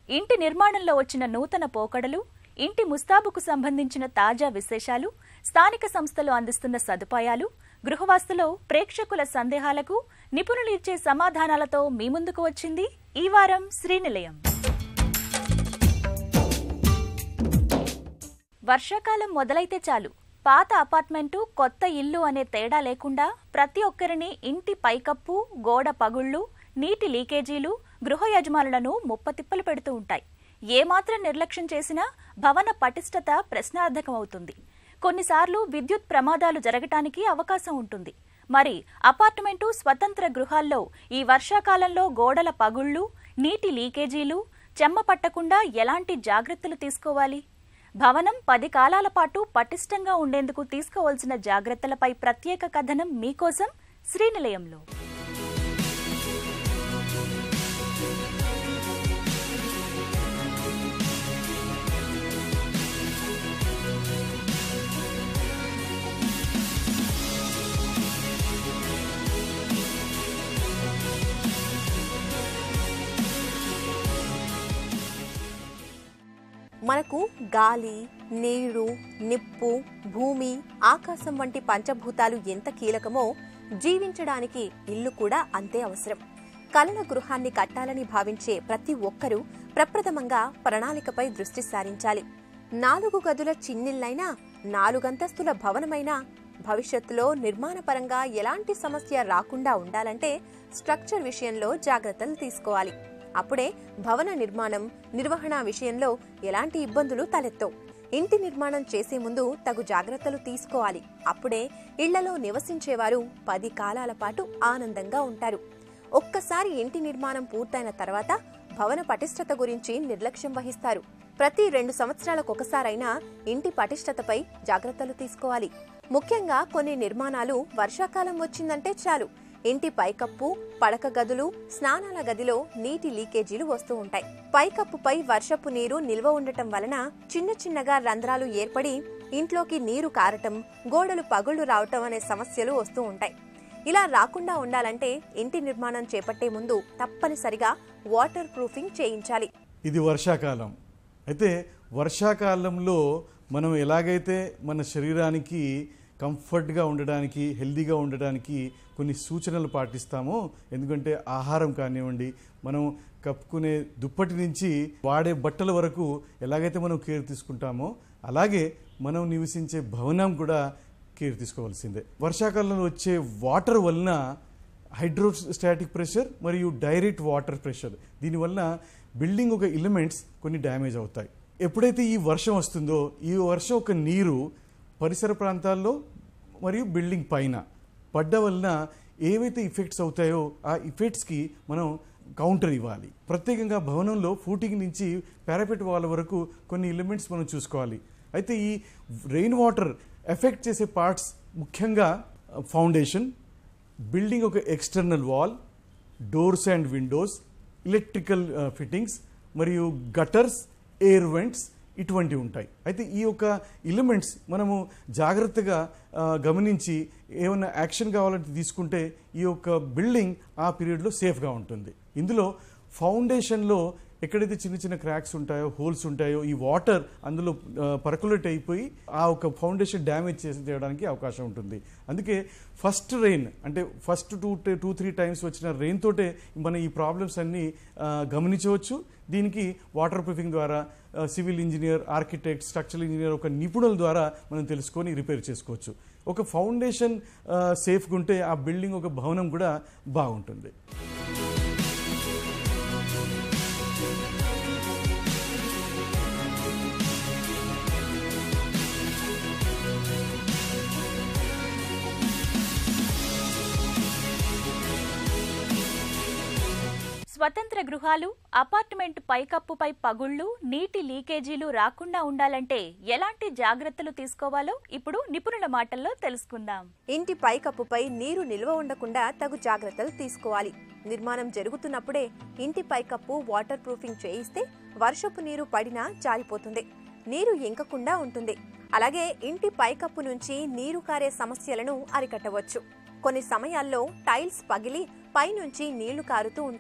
ఇంటి నిర్మాణంలో వచ్చిన నూతన పోకడలు ఇంటి ముస్తాబుకు సంబంధించిన తాజా విశేషాలు స్థానిక సంస్థలు అందిస్తున్న సదుపాయాలు గృహవాస్తులో ప్రేక్షకుల సందేహాలకు నిపుణులు ఇచ్చే సమాధానాలతో మీ ముందుకు వచ్చింది ఈ వారం శ్రీనిలయం వర్షాకాలం మొదలైతే చాలు పాత అపార్ట్మెంటు కొత్త ఇల్లు అనే తేడా లేకుండా ప్రతి ఒక్కరిని ఇంటి పైకప్పు గోడ పగుళ్లు నీటి లీకేజీలు గృహ యజమానులను ముప్పతిప్పలు పెడుతూ ఉంటాయి ఏమాత్రం నిర్లక్ష్యం చేసినా భవన పటిష్టత ప్రశ్నార్థకమవుతుంది కొన్నిసార్లు విద్యుత్ ప్రమాదాలు జరగటానికి అవకాశం ఉంటుంది మరి అపార్ట్మెంటు స్వతంత్ర గృహాల్లో ఈ వర్షాకాలంలో గోడల పగుళ్లు నీటి లీకేజీలు చెమ్మ పట్టకుండా ఎలాంటి జాగ్రత్తలు తీసుకోవాలి భవనం పది కాలాల పాటు పటిష్టంగా ఉండేందుకు తీసుకోవాల్సిన జాగ్రత్తలపై ప్రత్యేక కథనం మీకోసం శ్రీనిలయంలో మనకు గాలి నీరు నిప్పు భూమి ఆకాశం వంటి పంచభూతాలు ఎంత కీలకమో జీవించడానికి ఇల్లు కూడా అంతే అవసరం కలల గృహాన్ని కట్టాలని భావించే ప్రతి ఒక్కరూ ప్రప్రథమంగా ప్రణాళికపై దృష్టి సారించాలి నాలుగు గదుల చిన్నిల్లైనా నాలుగంతస్తుల భవనమైనా భవిష్యత్తులో నిర్మాణపరంగా ఎలాంటి సమస్య రాకుండా ఉండాలంటే స్ట్రక్చర్ విషయంలో జాగ్రత్తలు తీసుకోవాలి అప్పుడే భవన నిర్మాణం నిర్వహణ విషయంలో ఎలాంటి ఇబ్బందులు తలెత్తవు ఇంటి నిర్మాణం చేసే ముందు తగు జాగ్రత్తలు తీసుకోవాలి అప్పుడే ఇళ్లలో నివసించేవారు పది కాలాల పాటు ఆనందంగా ఉంటారు ఒక్కసారి ఇంటి నిర్మాణం పూర్తయిన తర్వాత భవన పటిష్టత గురించి నిర్లక్ష్యం వహిస్తారు ప్రతి రెండు సంవత్సరాలకొకసారైనా ఇంటి పటిష్టతపై జాగ్రత్తలు తీసుకోవాలి ముఖ్యంగా కొన్ని నిర్మాణాలు వర్షాకాలం వచ్చిందంటే చాలు ఇంటి పైకప్పు పడక గదులు స్నానాల గదిలో నీటి లీకేజీలు వస్తూ ఉంటాయి పైకప్పుపై వర్షపు నీరు నిల్వ ఉండటం వలన చిన్న చిన్నగా రంధ్రాలు ఏర్పడి ఇంట్లోకి నీరు కారటం గోడలు పగుళ్లు రావటం అనే సమస్యలు వస్తూ ఉంటాయి ఇలా రాకుండా ఉండాలంటే ఇంటి నిర్మాణం చేపట్టే ముందు తప్పనిసరిగా వాటర్ ప్రూఫింగ్ చేయించాలి ఇది వర్షాకాలం అయితే వర్షాకాలంలో మనం ఎలాగైతే మన శరీరానికి కంఫర్ట్గా ఉండడానికి హెల్దీగా ఉండడానికి కొన్ని సూచనలు పాటిస్తామో ఎందుకంటే ఆహారం కానివ్వండి మనం కప్పుకునే దుప్పటి నుంచి వాడే బట్టల వరకు ఎలాగైతే మనం కేర్ తీసుకుంటామో అలాగే మనం నివసించే భవనం కూడా కేర్ తీసుకోవాల్సిందే వర్షాకాలంలో వచ్చే వాటర్ వలన హైడ్రోస్టాటిక్ ప్రెషర్ మరియు డైరెక్ట్ వాటర్ ప్రెషర్ దీనివల్ల బిల్డింగ్ ఒక ఎలిమెంట్స్ కొన్ని డ్యామేజ్ అవుతాయి ఎప్పుడైతే ఈ వర్షం వస్తుందో ఈ వర్షం ఒక నీరు పరిసర ప్రాంతాల్లో మరియు బిల్డింగ్ పైన పడ్డ వలన ఏవైతే ఇఫెక్ట్స్ అవుతాయో ఆ ఇఫెక్ట్స్కి మనం కౌంటర్ ఇవ్వాలి ప్రత్యేకంగా భవనంలో ఫూటింగ్ నుంచి పారాపెట్ వాళ్ళ వరకు కొన్ని ఎలిమెంట్స్ మనం చూసుకోవాలి అయితే ఈ రెయిన్ వాటర్ ఎఫెక్ట్ చేసే పార్ట్స్ ముఖ్యంగా ఫౌండేషన్ బిల్డింగ్ ఒక external wall doors and windows electrical fittings మరియు గటర్స్ ఎయిర్ వెంట్స్ ఇటువంటివి ఉంటాయి అయితే ఈ యొక్క ఎలిమెంట్స్ మనము జాగ్రత్తగా ఆ, గమనించి ఏమైనా యాక్షన్ కావాలంటే తీసుకుంటే ఈ యొక్క బిల్డింగ్ ఆ పీరియడ్లో సేఫ్గా ఉంటుంది ఇందులో ఫౌండేషన్లో ఎక్కడైతే చిన్న చిన్న క్రాక్స్ ఉంటాయో హోల్స్ ఉంటాయో ఈ వాటర్ అందులో పర్కులేట్ అయిపోయి ఆ ఒక ఫౌండేషన్ డ్యామేజ్ చేసి చేయడానికి అవకాశం ఉంటుంది అందుకే ఫస్ట్ రెయిన్ అంటే first two two three times వచ్చిన రెయిన్ తోటే మన ఈ ప్రాబ్లమ్స్ అన్నీ ఆ, గమనించవచ్చు దీనికి వాటర్ ప్రూఫింగ్ ద్వారా civil engineer architect structural engineer ఒక నిపుణుల ద్వారా మనం తెలుసుకొని రిపేర్ చేసుకోవచ్చు ఒక ఫౌండేషన్ సేఫ్గా ఉంటే ఆ బిల్డింగ్ ఒక భవనం కూడా బాగుంటుంది స్వతంత్ర గృహాలు అపార్ట్మెంట్ పైకప్పుపై పగుళ్లు నీటి లీకేజీలు రాకుండా ఉండాలంటే ఎలాంటి జాగ్రత్తలు తీసుకోవాలో ఇప్పుడు నిపుణుల మాటల్లో తెలుసుకుందాం ఇంటి పైకప్పుపై నీరు నిల్వ ఉండకుండా తగు జాగ్రత్తలు తీసుకోవాలి నిర్మాణం జరుగుతున్నప్పుడే ఇంటి పైకప్పు వాటర్ ప్రూఫింగ్ చేయిస్తే వర్షపు నీరు పడినా జారిపోతుంది నీరు ఇంకకుండా ఉంటుంది అలాగే ఇంటి పైకప్పు నుంచి నీరు కారే సమస్యలను అరికట్టవచ్చు కొన్ని సమయాల్లో టైల్స్ పగిలి పైనుంచి నీళ్లు కారుతూ ఉంటాయి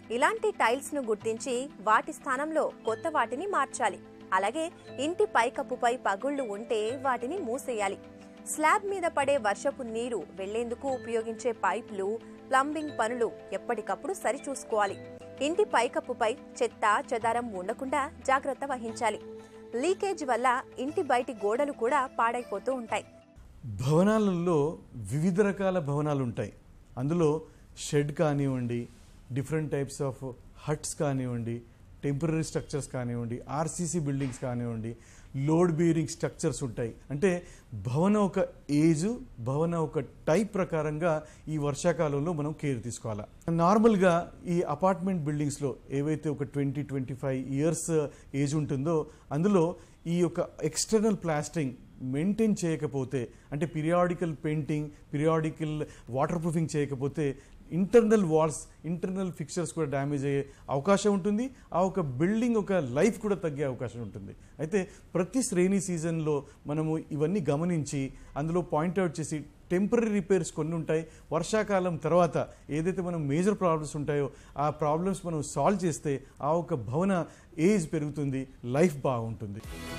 ఇలాంటి టైల్స్ ను గుర్తించి వాటి స్థానంలో కొత్త వాటిని మార్చాలి అలాగే ఇంటి పైకప్పుపై పగుళ్లు ఉంటే వాటిని మూసేయాలి స్లాబ్ మీద పడే వర్షపు నీరు వెళ్లేందుకు ఉపయోగించే పైపులు ప్లంబింగ్ పనులు ఎప్పటికప్పుడు సరిచూసుకోవాలి ఇంటి పైకప్పుపై చెత్త చెదారం ఉండకుండా జాగ్రత్త వహించాలి లీకేజ్ వల్ల ఇంటి బయటి గోడలు కూడా పాడైపోతూ ఉంటాయి భవనాలలో వివిధ రకాల భవనాలు ఉంటాయి అందులో షెడ్ కానివ్వండి డిఫరెంట్ టైప్స్ ఆఫ్ హట్స్ కానివ్వండి టెంపరీ స్ట్రక్చర్స్ కానివ్వండి ఆర్సీసీ బిల్డింగ్స్ కానివ్వండి లోడ్ బీరింగ్ స్ట్రక్చర్స్ ఉంటాయి అంటే భవన ఒక ఏజ్ భవన ఒక టైప్ ప్రకారంగా ఈ వర్షాకాలంలో మనం కేర్ తీసుకోవాలి నార్మల్గా ఈ అపార్ట్మెంట్ బిల్డింగ్స్లో ఏవైతే ఒక twenty twenty five years age ఉంటుందో అందులో ఈ యొక్క ఎక్స్టర్నల్ ప్లాస్టింగ్ మెయింటైన్ చేయకపోతే అంటే periodical painting periodical water proofing చేయకపోతే ఇంటర్నల్ వాల్స్ ఇంటర్నల్ ఫిక్చర్స్ కూడా డ్యామేజ్ అయ్యే అవకాశం ఉంటుంది ఆ ఒక బిల్డింగ్ ఒక లైఫ్ కూడా తగ్గే అవకాశం ఉంటుంది అయితే ప్రతి శ్రేణి సీజన్లో మనము ఇవన్నీ గమనించి అందులో పాయింట్అవుట్ చేసి టెంపరీ రిపేర్స్ కొన్ని ఉంటాయి వర్షాకాలం తర్వాత ఏదైతే మనం మేజర్ ప్రాబ్లమ్స్ ఉంటాయో ఆ ప్రాబ్లమ్స్ మనం సాల్వ్ చేస్తే ఆ ఒక భవన ఏజ్ పెరుగుతుంది లైఫ్ బాగుంటుంది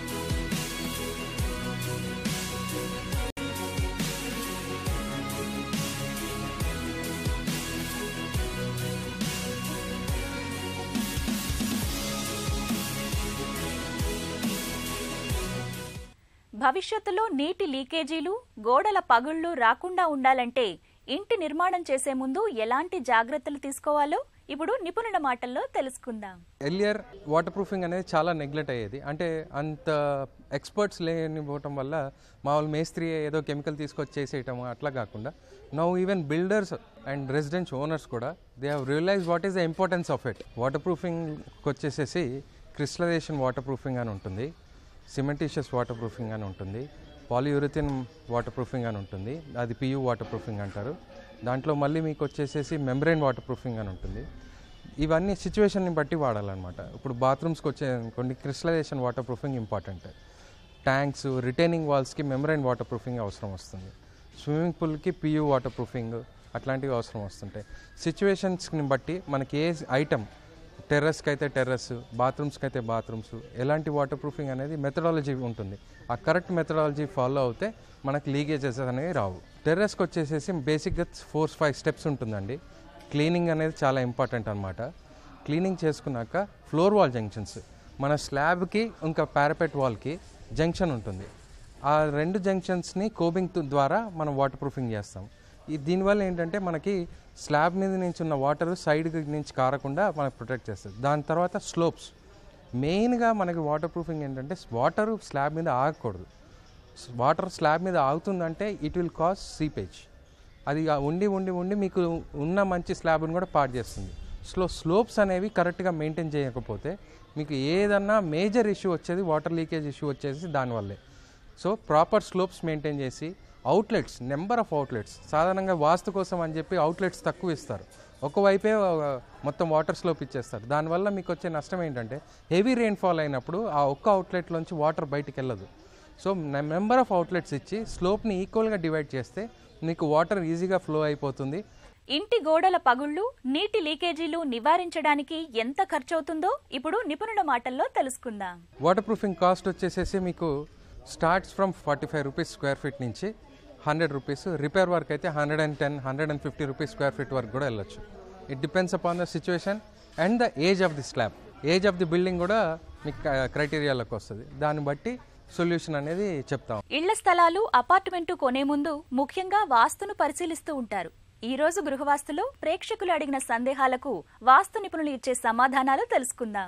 భవిష్యత్తులో నీటి లీకేజీలు గోడల పగుళ్లు రాకుండా ఉండాలంటే ఇంటి నిర్మాణం చేసే ముందు ఎలాంటి జాగ్రత్తలు తీసుకోవాలో ఇప్పుడు నిపుణుల మాటల్లో తెలుసుకుందాం ఎర్లియర్ వాటర్ ప్రూఫింగ్ అనేది చాలా నెగ్లెక్ట్ అయ్యేది అంటే అంత ఎక్స్పర్ట్స్ లేనిపోవటం వల్ల మామూలు మేస్త్రి ఏదో కెమికల్ తీసుకొచ్చి చేసేయటం అట్లా కాకుండా now even builders and residence owners కూడా they have realize what is the importance of it water ప్రూఫింగ్కి వచ్చేసేసి క్రిస్టలైజేషన్ వాటర్ ప్రూఫింగ్ అని ఉంటుంది సిమెంటీషియస్ వాటర్ ప్రూఫింగ్ అని ఉంటుంది పాలియూరిథిన్ వాటర్ ప్రూఫింగ్ అని ఉంటుంది అది పియూ వాటర్ ప్రూఫింగ్ అంటారు దాంట్లో మళ్ళీ మీకు వచ్చేసేసి మెంబ్రెయిన్ వాటర్ ప్రూఫింగ్ అని ఉంటుంది ఇవన్నీ సిచ్యువేషన్ని బట్టి వాడాలన్నమాట ఇప్పుడు బాత్రూమ్స్కి వచ్చే కొన్ని crystallization water proofing important tanks retaining వాల్స్కి మెమరైన్ వాటర్ ప్రూఫింగ్ అవసరం వస్తుంది స్విమ్మింగ్ పూల్కి పియూ వాటర్ ప్రూఫింగ్ అట్లాంటివి అవసరం వస్తుంటాయి సిచ్యువేషన్స్ని బట్టి మనకి ఏ ఐటమ్ టెర్రస్కి అయితే టెర్రస్ బాత్రూమ్స్కి అయితే బాత్రూమ్స్ ఎలాంటి వాటర్ ప్రూఫింగ్ అనేది మెథడాలజీ ఉంటుంది ఆ కరెక్ట్ మెథడాలజీ ఫాలో అవుతే మనకి లీకేజెస్ అనేవి రావు టెర్రస్కి వచ్చేసేసి బేసిక్గా ఫోర్ ఫైవ్ స్టెప్స్ ఉంటుందండి క్లీనింగ్ అనేది చాలా ఇంపార్టెంట్ అనమాట క్లీనింగ్ చేసుకున్నాక ఫ్లోర్ వాల్ జంక్షన్స్ మన స్లాబ్కి ఇంకా పారాపెట్ వాల్కి జంక్షన్ ఉంటుంది ఆ రెండు జంక్షన్స్ని కోబింగ్ తు- ద్వారా మనం వాటర్ ప్రూఫింగ్ చేస్తాం ఈ దీనివల్ల ఏంటంటే మనకి స్లాబ్ మీద నుంచి ఉన్న వాటర్ సైడ్ నుంచి కారకుండా మనకు ప్రొటెక్ట్ చేస్తుంది దాని తర్వాత స్లోప్స్ మెయిన్గా మనకి వాటర్ ప్రూఫింగ్ ఏంటంటే వాటర్ స్లాబ్ మీద ఆగకూడదు వాటర్ స్లాబ్ మీద ఆగుతుందంటే ఇట్ విల్ కాజ్ సీపేజ్ అది ఆ ఉండి ఉండి ఉండి మీకు ఉన్న మంచి స్లాబ్ని కూడా పాడు చేస్తుంది స్లో స్లోప్స్ అనేవి కరెక్ట్గా మెయింటైన్ చేయకపోతే మీకు ఏదన్నా మేజర్ ఇష్యూ వచ్చేది వాటర్ లీకేజ్ ఇష్యూ వచ్చేసి దానివల్లే సో ప్రాపర్ స్లోప్స్ మెయింటైన్ చేసి అవుట్లెట్స్ నెంబర్ ఆఫ్ అవుట్లెట్స్ సాధారణంగా వాస్తు కోసం అని చెప్పి అవుట్లెట్స్ తక్కువ ఇస్తారు ఒకవైపే ఆ, మొత్తం వాటర్ స్లోప్ ఇచ్చేస్తారు దానివల్ల మీకు వచ్చే నష్టం ఏంటంటే హెవీ రెయిన్ఫాల్ అయినప్పుడు ఆ ఒక్క అవుట్లెట్లోంచి వాటర్ బయటికి వెళ్ళదు సో నెంబర్ ఆఫ్ అవుట్లెట్స్ ఇచ్చి స్లోప్ని ఈక్వల్గా డివైడ్ చేస్తే మీకు వాటర్ ఈజీగా ఫ్లో అయిపోతుంది ఇంటి గోడల పగుళ్లు నీటి లీకేజీలు నివారించడానికి ఎంత ఖర్చవుతుందో ఇప్పుడు నిపుణుల మాటల్లో తెలుసుకుందాం వాటర్ ప్రూఫింగ్ కాస్ట్ వచ్చేసేసి మీకు starts from forty five rupees square feet నుంచి హండ్రెడ్ రూపీస్ రిపేర్ వర్క్ అయితే hundred and ten hundred and fifty rupees square feet వరకు కూడా వెళ్ళొచ్చు it depends upon the situation and the age of the slab age of the building కూడా మీకు క్రైటీరియాలోకి వస్తుంది దాన్ని బట్టి సొల్యూషన్ అనేది చెప్తాం ఇళ్ల స్థలాలు అపార్ట్మెంటు కొనే ముందు ముఖ్యంగా వాస్తును పరిశీలిస్తూ ఉంటారు ఈ రోజు గృహవాస్తులో ప్రేక్షకులు అడిగిన సందేహాలకు వాస్తు నిపుణులు ఇచ్చే సమాధానాలు తెలుసుకుందాం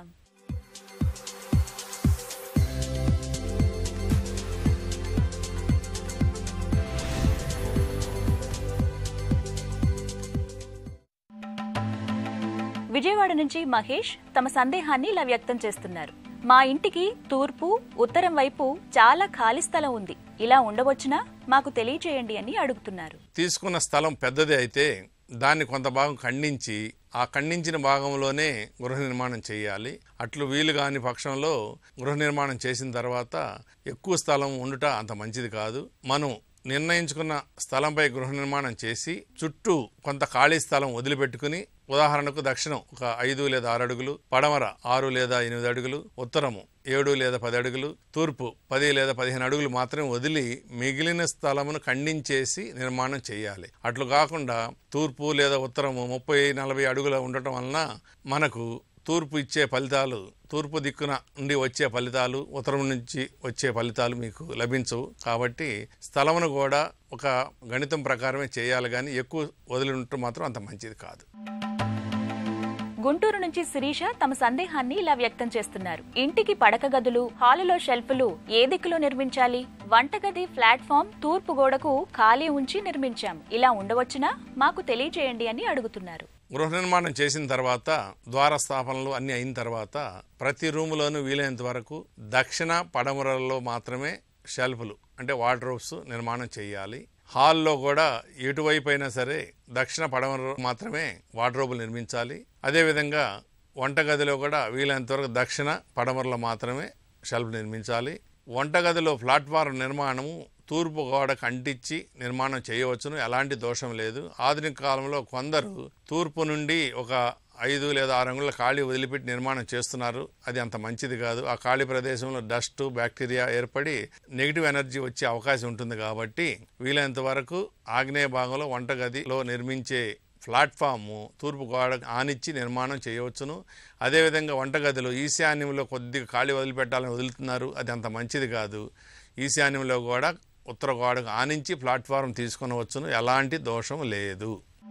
విజయవాడ నుంచి మహేష్ తమ సందేహాన్ని ఇలా వ్యక్తం చేస్తున్నారు మా ఇంటికి తూర్పు ఉత్తరం వైపు చాలా ఖాళీ స్థలం ఉంది ఇలా ఉండవచ్చునా మాకు తెలియచేయండి అని అడుగుతున్నారు తీసుకున్న స్థలం పెద్దది అయితే దాన్ని కొంత భాగం ఖండించి ఆ ఖండించిన భాగంలోనే గృహ నిర్మాణం చేయాలి అట్లు వీలు కాని పక్షంలో గృహ నిర్మాణం చేసిన తర్వాత ఎక్కువ స్థలం ఉండుట అంత మంచిది కాదు మనం నిర్ణయించుకున్న స్థలంపై గృహ నిర్మాణం చేసి చుట్టూ కొంత ఖాళీ స్థలం వదిలిపెట్టుకుని ఉదాహరణకు దక్షిణం ఒక ఐదు లేదా ఆరు అడుగులు పడమర ఆరు లేదా ఎనిమిది అడుగులు ఉత్తరము ఏడు లేదా పది అడుగులు తూర్పు పది లేదా పదిహేను అడుగులు మాత్రమే వదిలి మిగిలిన స్థలమును ఖండించేసి నిర్మాణం చేయాలి అట్లు కాకుండా తూర్పు లేదా ఉత్తరము ముప్పై నలభై అడుగుల ఉండటం వలన మనకు తూర్పు ఇచ్చే ఫలితాలు తూర్పు దిక్కున నుండి వచ్చే ఫలితాలు ఉత్తరం నుంచి వచ్చే ఫలితాలు మీకు లభించవు కాబట్టి స్థలమును కూడా ఒక గణితం ప్రకారమే చేయాలి కానీ ఎక్కువ వదిలి ఉండటం మాత్రం అంత మంచిది కాదు గుంటూరు నుంచి శిరీష తమ సందేహాన్ని ఇలా వ్యక్తం చేస్తున్నారు ఇంటికి పడక గదులు హాలులో షెల్ఫ్లు ఏ దిక్కులో నిర్మించాలి వంటగది ప్లాట్ఫామ్ తూర్పు గోడకు ఖాళీ ఉంచి నిర్మించాం ఇలా ఉండవచ్చునా మాకు తెలియజేయండి అని అడుగుతున్నారు గృహ నిర్మాణం చేసిన తర్వాత ద్వార స్థాపనలు అన్ని అయిన తర్వాత ప్రతి రూములోనూ వీలైనంత వరకు దక్షిణ పడమరల్లో మాత్రమే షెల్ఫ్లు అంటే వార్డ్రోబ్స్ నిర్మాణం చేయాలి హాల్లో కూడా ఎటువైపు అయినా సరే దక్షిణ పడమర మాత్రమే వార్డ్రోబులు నిర్మించాలి అదేవిధంగా వంటగదిలో కూడా వీలైనంత వరకు దక్షిణ పడమరలో మాత్రమే షెల్ఫ్ నిర్మించాలి వంటగదిలో ప్లాట్ఫారం నిర్మాణము తూర్పు గోడకు అంటించి నిర్మాణం చేయవచ్చును ఎలాంటి దోషం లేదు ఆధునిక కాలంలో కొందరు తూర్పు నుండి ఒక ఐదు లేదా ఆరు అంగుళాల ఖాళీ వదిలిపెట్టి నిర్మాణం చేస్తున్నారు అది అంత మంచిది కాదు ఆ ఖాళీ ప్రదేశంలో డస్ట్ బ్యాక్టీరియా ఏర్పడి నెగిటివ్ ఎనర్జీ వచ్చే అవకాశం ఉంటుంది కాబట్టి వీలైనంత వరకు ఆగ్నేయ భాగంలో వంటగదిలో నిర్మించే ప్లాట్ఫాము తూర్పు గోడ ఆనిచ్చి నిర్మాణం చేయవచ్చును అదేవిధంగా వంటగదిలో ఈశాన్యంలో కొద్దిగా ఖాళీ వదిలిపెట్టాలని వదులుతున్నారు అది అంత మంచిది కాదు ఈశాన్యంలో కూడా ఉత్తర గోడకు ఆనించి ప్లాట్ఫారం తీసుకొనవచ్చును ఎలాంటి దోషం లేదు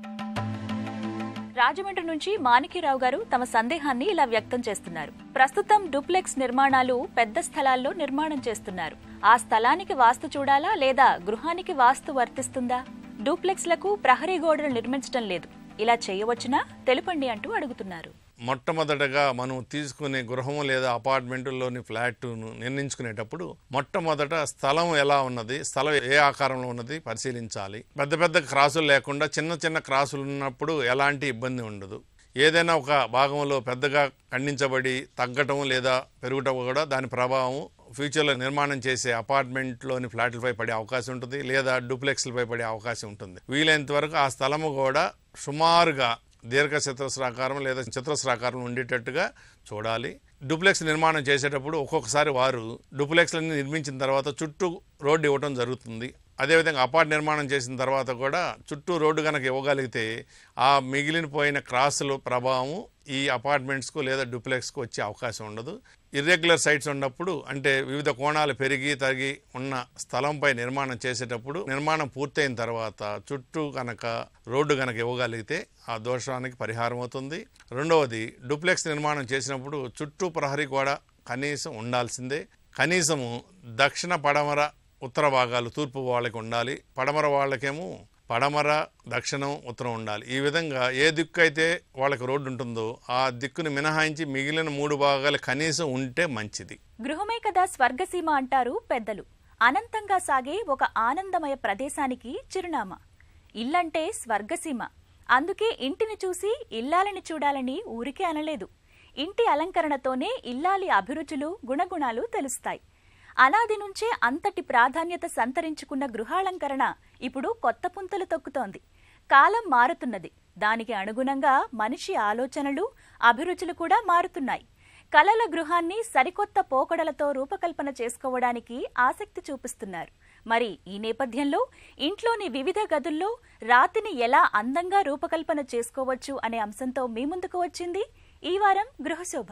రాజమండ్రి నుంచి మాణిక్యరావు గారు తమ సందేహాన్ని ఇలా వ్యక్తం చేస్తున్నారు ప్రస్తుతం డూప్లెక్స్ నిర్మాణాలు పెద్ద స్థలాల్లో నిర్మాణం చేస్తున్నారు ఆ స్థలానికి వాస్తు చూడాలా లేదా గృహానికి వాస్తు వర్తిస్తుందా డూప్లెక్స్లకు ప్రహరీ గోడలు నిర్మించడం లేదు ఇలా చేయవచ్చునా తెలుపండి అంటూ అడుగుతున్నారు మొట్టమొదటగా మనం తీసుకునే గృహము లేదా అపార్ట్మెంటుల్లోని ఫ్లాట్ను నిర్ణయించుకునేటప్పుడు మొట్టమొదట స్థలం ఎలా ఉన్నది స్థలం ఏ ఆకారంలో ఉన్నది పరిశీలించాలి పెద్ద పెద్ద క్రాసులు లేకుండా చిన్న చిన్న క్రాసులు ఉన్నప్పుడు ఎలాంటి ఇబ్బంది ఉండదు ఏదైనా ఒక భాగంలో పెద్దగా ఖండించబడి తగ్గటం లేదా పెరగటం కూడా దాని ప్రభావం ఫ్యూచర్లో నిర్మాణం చేసే అపార్ట్మెంట్లోని ఫ్లాట్లపై పడే అవకాశం ఉంటుంది లేదా డూప్లెక్స్లపై పడే అవకాశం ఉంటుంది వీలైనంత వరకు ఆ స్థలము కూడా సుమారుగా దీర్ఘ చతురస్రాకారం లేదా చతురస్రాకారం ఉండేటట్టుగా చూడాలి డూప్లెక్స్ నిర్మాణం చేసేటప్పుడు ఒక్కొక్కసారి వారు డూప్లెక్స్లన్నీ నిర్మించిన తర్వాత చుట్టూ రోడ్డు ఇవ్వడం జరుగుతుంది అదేవిధంగా అపార్ట్ నిర్మాణం చేసిన తర్వాత కూడా చుట్టూ రోడ్డు కనుక ఇవ్వగలిగితే ఆ మిగిలిపోయిన క్రాసుల ప్రభావం ఈ అపార్ట్మెంట్స్కు లేదా డూప్లెక్స్కు వచ్చే అవకాశం ఉండదు ఇర్రెగ్యులర్ సైట్స్ ఉన్నప్పుడు అంటే వివిధ కోణాలు పెరిగి తరిగి ఉన్న స్థలంపై నిర్మాణం చేసేటప్పుడు నిర్మాణం పూర్తయిన తర్వాత చుట్టూ కనుక రోడ్డు కనుక ఇవ్వగలిగితే ఆ దోషానికి పరిహారం అవుతుంది రెండవది డూప్లెక్స్ నిర్మాణం చేసినప్పుడు చుట్టూ ప్రహరీ కూడా కనీసం ఉండాల్సిందే కనీసము దక్షిణ పడమర ఉత్తర భాగాలు తూర్పు వాళ్ళకి ఉండాలి పడమర వాళ్ళకేమో పడమర దక్షిణం ఉత్తరం ఉండాలి ఈ విధంగా ఏ దిక్కు అయితే వాళ్ళకి రోడ్డు ఉంటుందో ఆ దిక్కును మినహాయించి మిగిలిన మూడు భాగాలు కనీసం ఉంటే మంచిది గృహమే కదా స్వర్గసీమ అంటారు పెద్దలు అనంతంగా సాగే ఒక ఆనందమయ ప్రదేశానికి చిరునామా ఇల్లంటే స్వర్గసీమ అందుకే ఇంటిని చూసి ఇల్లాలని చూడాలని ఊరికే అనలేదు ఇంటి అలంకరణతోనే ఇల్లాలి అభిరుచులు గుణగుణాలు తెలుస్తాయి అనాది నుంచే అంతటి ప్రాధాన్యత సంతరించుకున్న గృహాలంకరణ ఇప్పుడు కొత్త పుంతలు తొక్కుతోంది కాలం మారుతున్నది దానికి అనుగుణంగా మనిషి ఆలోచనలు అభిరుచులు కూడా మారుతున్నాయి కలల గృహాన్ని సరికొత్త పోకడలతో రూపకల్పన చేసుకోవడానికి ఆసక్తి చూపిస్తున్నారు మరి ఈ నేపథ్యంలో ఇంట్లోని వివిధ గదుల్లో రాతిని ఎలా అందంగా రూపకల్పన చేసుకోవచ్చు అనే అంశంతో మీ ముందుకు వచ్చింది ఈ వారం గృహశోభ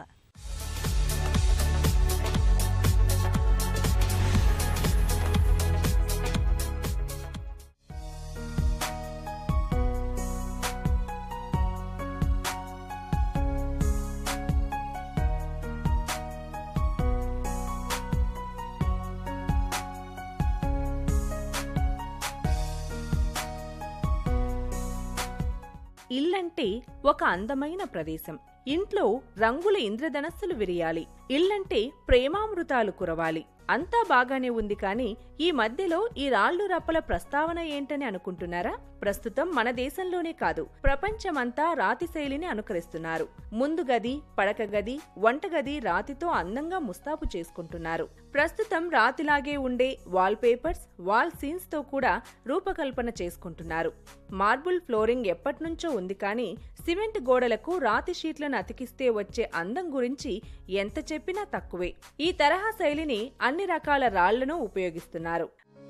ఇల్లంటే ఒక అందమైన ప్రదేశం ఇంట్లో రంగుల ఇంద్రధనస్సులు విరియాలి ఇల్లంటే ప్రేమామృతాలు కురవాలి అంతా బాగానే ఉంది కానీ ఈ మధ్యలో ఈ రాళ్లు రప్పల ప్రస్తావన ఏంటని అనుకుంటున్నారా ప్రస్తుతం మన దేశంలోనే కాదు ప్రపంచమంతా రాతి శైలిని అనుకరిస్తున్నారు ముందు గది పడక గది వంటగది రాతితో అందంగా ముస్తాబు చేసుకుంటున్నారు ప్రస్తుతం రాతిలాగే ఉండే వాల్ పేపర్స్ వాల్ సీన్స్ తో కూడా రూపకల్పన చేసుకుంటున్నారు మార్బుల్ ఫ్లోరింగ్ ఎప్పటినుంచో ఉంది కానీ సిమెంట్ గోడలకు రాతి షీట్లను అతికిస్తే వచ్చే అందం గురించి ఎంత చెప్పినా తక్కువే ఈ తరహా శైలిని అన్ని రకాల రాళ్లను ఉపయోగిస్తున్నారు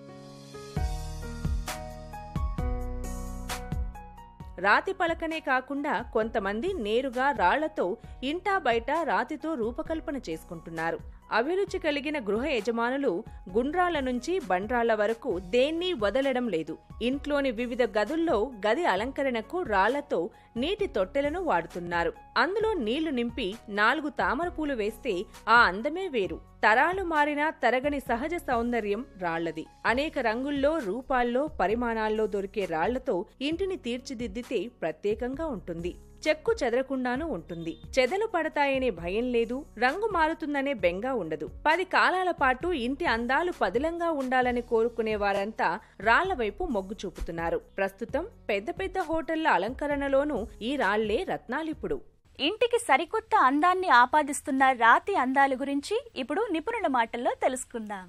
రాతి పలకనే కాకుండా కొంతమంది నేరుగా రాళ్లతో ఇంటా బయట రాతితో రూపకల్పన చేసుకుంటున్నారు అభిరుచి కలిగిన గృహ యజమానులు గుండ్రాల నుంచి బండ్రాళ్ల వరకు దేన్ని వదలడం లేదు ఇంట్లోని వివిధ గదుల్లో గది అలంకరణకు రాళ్లతో నీటి తొట్టెలను వాడుతున్నారు అందులో నీళ్లు నింపి నాలుగు తామర పూలు వేస్తే ఆ అందమే వేరు తరాలు మారినా తరగని సహజ సౌందర్యం రాళ్లది అనేక రంగుల్లో రూపాల్లో పరిమాణాల్లో దొరికే రాళ్లతో ఇంటిని తీర్చిదిద్దితే ప్రత్యేకంగా ఉంటుంది చెక్కు చెదరకుండానూ ఉంటుంది చెదలు పడతాయనే భయం లేదు రంగు మారుతుందనే బెంగా ఉండదు పది కాలాల పాటు ఇంటి అందాలు పదిలంగా ఉండాలని కోరుకునే వారంతా రాళ్ల వైపు మొగ్గు చూపుతున్నారు ప్రస్తుతం పెద్ద పెద్ద హోటళ్ల అలంకరణలోనూ ఈ రాళ్లే రత్నాలిప్పుడు ఇంటికి సరికొత్త అందాన్ని ఆపాదిస్తున్న రాతి అందాల గురించి ఇప్పుడు నిపుణుల మాటల్లో తెలుసుకుందాం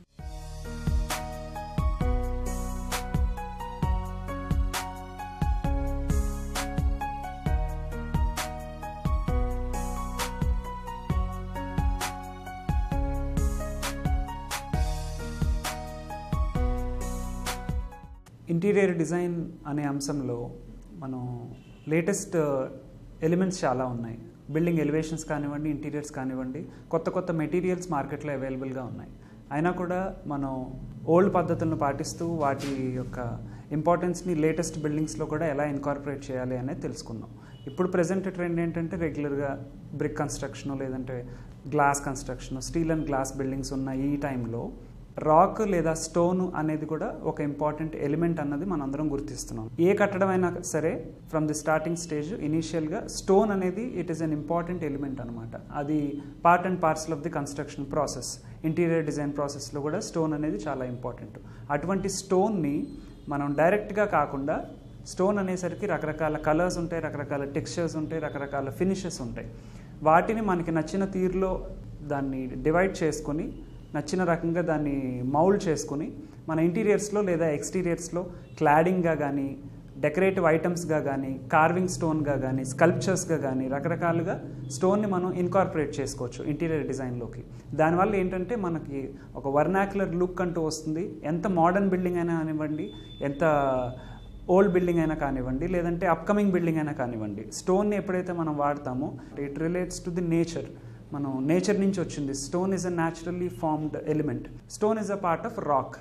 ఇంటీరియర్ డిజైన్ అనే అంశంలో మనం లేటెస్ట్ ఎలిమెంట్స్ చాలా ఉన్నాయి బిల్డింగ్ ఎలివేషన్స్ కానివ్వండి ఇంటీరియర్స్ కానివ్వండి కొత్త కొత్త మెటీరియల్స్ మార్కెట్లో అవైలబుల్గా ఉన్నాయి అయినా కూడా మనం ఓల్డ్ పద్ధతులను పాటిస్తూ వాటి యొక్క ఇంపార్టెన్స్ని లేటెస్ట్ బిల్డింగ్స్లో కూడా ఎలా ఇన్కార్పొరేట్ చేయాలి అనేది తెలుసుకుందాం ఇప్పుడు ప్రజెంట్ ట్రెండ్ ఏంటంటే రెగ్యులర్గా బ్రిక్ కన్స్ట్రక్షన్ లేదంటే glass construction steel and glass buildings ఉన్న ఈ టైంలో రాక్ లేదా స్టోన్ అనేది కూడా ఒక ఇంపార్టెంట్ ఎలిమెంట్ అన్నది మనందరం గుర్తిస్తున్నాం ఏ కట్టడం అయినా సరే ఫ్రమ్ ది స్టార్టింగ్ స్టేజ్ ఇనీషియల్గా స్టోన్ అనేది it is an important element అనమాట అది part and parcel of the construction process interior design ప్రాసెస్లో కూడా స్టోన్ అనేది చాలా ఇంపార్టెంట్ అటువంటి స్టోన్ని మనం డైరెక్ట్గా కాకుండా స్టోన్ అనేసరికి రకరకాల కలర్స్ ఉంటాయి రకరకాల టెక్స్చర్స్ ఉంటాయి రకరకాల ఫినిషెస్ ఉంటాయి వాటిని మనకి నచ్చిన తీరులో దాన్ని డివైడ్ చేసుకొని నచ్చిన రకంగా దాన్ని మౌల్డ్ చేసుకుని మన ఇంటీరియర్స్లో లేదా ఎక్స్టీరియర్స్లో క్లాడింగ్గా కానీ డెకరేటివ్ ఐటమ్స్గా కానీ కార్వింగ్ స్టోన్గా కానీ స్కల్ప్చర్స్గా కానీ రకరకాలుగా స్టోన్ని మనం ఇన్కార్పొరేట్ చేసుకోవచ్చు ఇంటీరియర్ డిజైన్లోకి దానివల్ల ఏంటంటే మనకి ఒక వర్నాక్యులర్ లుక్ అంటూ వస్తుంది ఎంత మోడర్న్ బిల్డింగ్ అయినా కానివ్వండి ఎంత ఓల్డ్ బిల్డింగ్ అయినా కానివ్వండి లేదంటే అప్కమింగ్ బిల్డింగ్ అయినా కానివ్వండి స్టోన్ని ఎప్పుడైతే మనం వాడతామో it relates to the nature మనం నేచర్ నుంచి వచ్చింది stone is a naturally formed element stone is a part of rock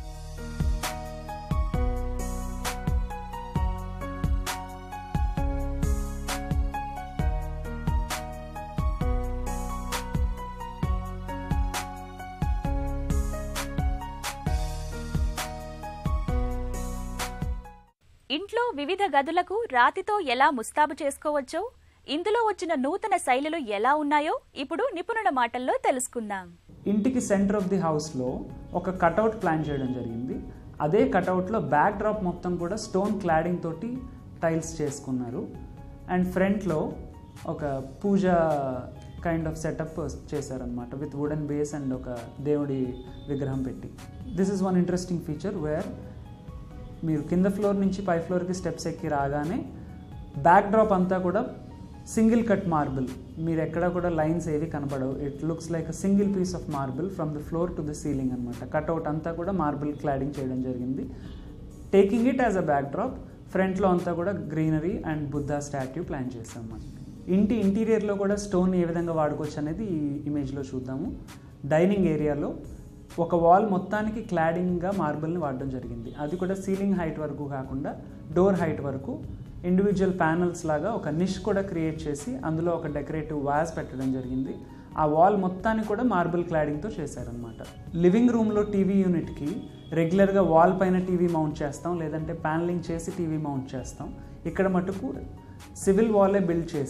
ఇంట్లో వివిధ గదులకు రాతితో ఎలా ముస్తాబు చేసుకోవచ్చో ఇందులో వచ్చిన నూతన శైలులు ఎలా ఉన్నాయో ఇప్పుడు నిపుణుల మాటల్లో తెలుసుకుందాం ఇంటికి సెంటర్ ఆఫ్ ది హౌస్లో ఒక కటౌట్ ప్లాన్ చేయడం జరిగింది అదే కటౌట్లో బ్యాక్ డ్రాప్ మొత్తం కూడా స్టోన్ క్లాడింగ్ తోటి టైల్స్ చేసుకున్నారు అండ్ ఫ్రంట్లో ఒక పూజ కైండ్ ఆఫ్ సెటప్ చేశారనమాట విత్ వుడెన్ బేస్ అండ్ ఒక దేవుడి విగ్రహం పెట్టి this is one interesting feature where మీరు కింద ఫ్లోర్ నుంచి పై ఫ్లోర్కి స్టెప్స్ ఎక్కి రాగానే బ్యాక్ డ్రాప్ అంతా కూడా సింగిల్ కట్ మార్బుల్ మీరు ఎక్కడ కూడా లైన్స్ ఏవి కనపడవు it looks like a single piece of marble from the floor to the ceiling అనమాట కట్అవుట్ అంతా కూడా మార్బుల్ క్లాడింగ్ చేయడం జరిగింది taking it as a back drop ఫ్రంట్లో అంతా కూడా greenery and Buddha statue plan చేస్తాం మనం ఇంటి ఇంటీరియర్లో కూడా స్టోన్ ఏ విధంగా వాడుకోవచ్చు అనేది ఈ ఇమేజ్లో చూద్దాము డైనింగ్ ఏరియాలో ఒక వాల్ మొత్తానికి క్లాడింగ్గా మార్బుల్ని వాడడం జరిగింది అది కూడా సీలింగ్ హైట్ వరకు కాకుండా డోర్ హైట్ వరకు ఇండివిజువల్ ప్యానల్స్ లాగా ఒక నిష్ కూడా క్రియేట్ చేసి అందులో ఒక డెకరేటివ్ వాజ్ పెట్టడం జరిగింది ఆ వాల్ మొత్తాన్ని కూడా మార్బుల్ క్లాడింగ్తో చేశారనమాట లివింగ్ రూమ్లో టీవీ యూనిట్కి రెగ్యులర్గా వాల్ పైన టీవీ మౌంట్ చేస్తాం లేదంటే ప్యానలింగ్ చేసి టీవీ మౌంట్ చేస్తాం ఇక్కడ మటుకు సివిల్ వాలే బిల్డ్ చేసి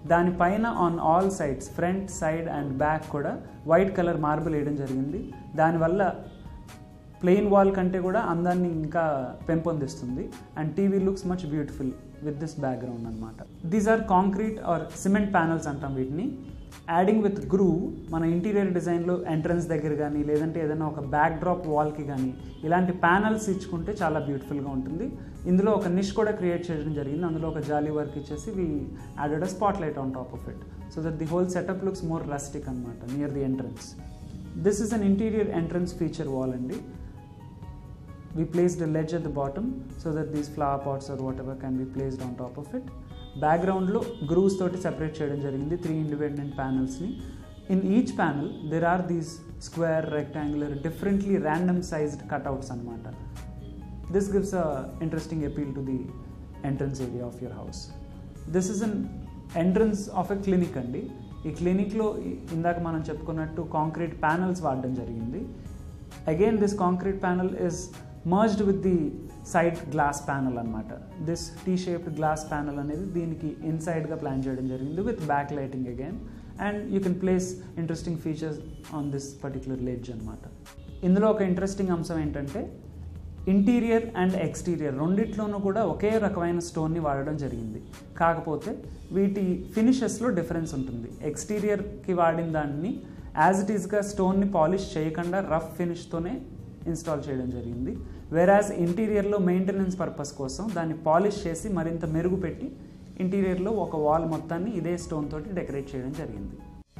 దానిపైన on all sides front side and back కూడా వైట్ కలర్ మార్బుల్ వేయడం జరిగింది దానివల్ల ప్లెయిన్ వాల్ కంటే కూడా అందాన్ని ఇంకా పెంపొందిస్తుంది and TV looks much beautiful with this background అనమాట these are concrete or cement panels అంటాం వీటిని యాడింగ్ విత్ గ్రూ మన ఇంటీరియర్ డిజైన్లో ఎంట్రన్స్ దగ్గర కానీ లేదంటే ఏదైనా ఒక బ్యాక్ డ్రాప్ వాల్కి కానీ ఇలాంటి ప్యానల్స్ ఇచ్చుకుంటే చాలా బ్యూటిఫుల్గా ఉంటుంది ఇందులో ఒక నిష్ కూడా క్రియేట్ చేయడం జరిగింది అందులో ఒక జాలీ వర్క్ ఇచ్చేసి we added a spot light on top of it so that the whole setup looks more rustic అనమాట near the entrance this is an interior entrance feature wall అండి we placed a ledge at the bottom so that these flower pots or whatever can be placed on top of it బ్యాక్గ్రౌండ్లో grooves తోటి separate చేయడం జరిగింది three independent ప్యానల్స్ని in each panel there are these square rectangular differently random sized cutouts అనమాట this gives a interesting appeal to the entrance area of your house this is an entrance of a clinic అండి ఈ క్లినిక్లో ఇందాక మనం చెప్పుకున్నట్టు concrete panels వాడడం జరిగింది again this concrete panel is merged with the side glass panel అనమాట this T shaped glass panel అనేది దీనికి ఇన్సైడ్గా ప్లాన్ చేయడం జరిగింది with back lighting again and you can place interesting features on this particular ledge అనమాట ఇందులో ఒక interesting అంశం ఏంటంటే ఇంటీరియర్ అండ్ ఎక్స్టీరియర్ రెండిట్లోనూ కూడా ఒకే రకమైన స్టోన్ని వాడడం జరిగింది కాకపోతే వీటి ఫినిషెస్లో డిఫరెన్స్ ఉంటుంది ఎక్స్టీరియర్కి వాడిన దాన్ని యాజ్ ఇట్ ఈస్గా స్టోన్ని పాలిష్ చేయకుండా రఫ్ ఫినిష్తోనే ఇన్స్టాల్ చేయడం జరిగింది వెరాజ్ ఇంటీరియర్లో మెయింటెనెన్స్ పర్పస్ కోసం దాన్ని పాలిష్ చేసి మరింత మెరుగు పెట్టి ఇంటీరియర్లో ఒక వాల్ మొత్తాన్ని ఇదే స్టోన్ తోటి డెకరేట్ చేయడం జరిగింది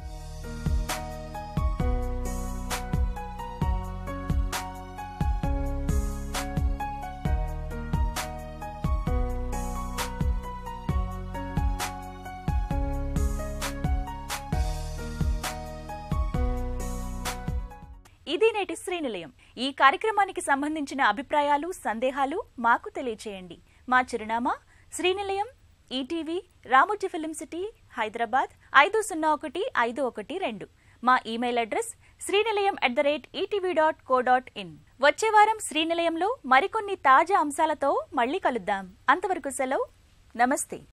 ఇది నేటి శ్రీనిలయం ఈ కార్యక్రమానికి సంబంధించిన అభిప్రాయాలు సందేహాలు మాకు తెలియచేయండి మా చిరునామా Srinilayam ETV Ramoji film city Hyderabad ఐదు సున్నా ఒకటి ఐదు ఒకటి రెండు మా email address Srinilayam at the rate ETV dot co dot in వచ్చే వారం శ్రీనిలయంలో మరికొన్ని తాజా అంశాలతో మళ్ళీ కలుద్దాం అంతవరకు సెలవు నమస్తే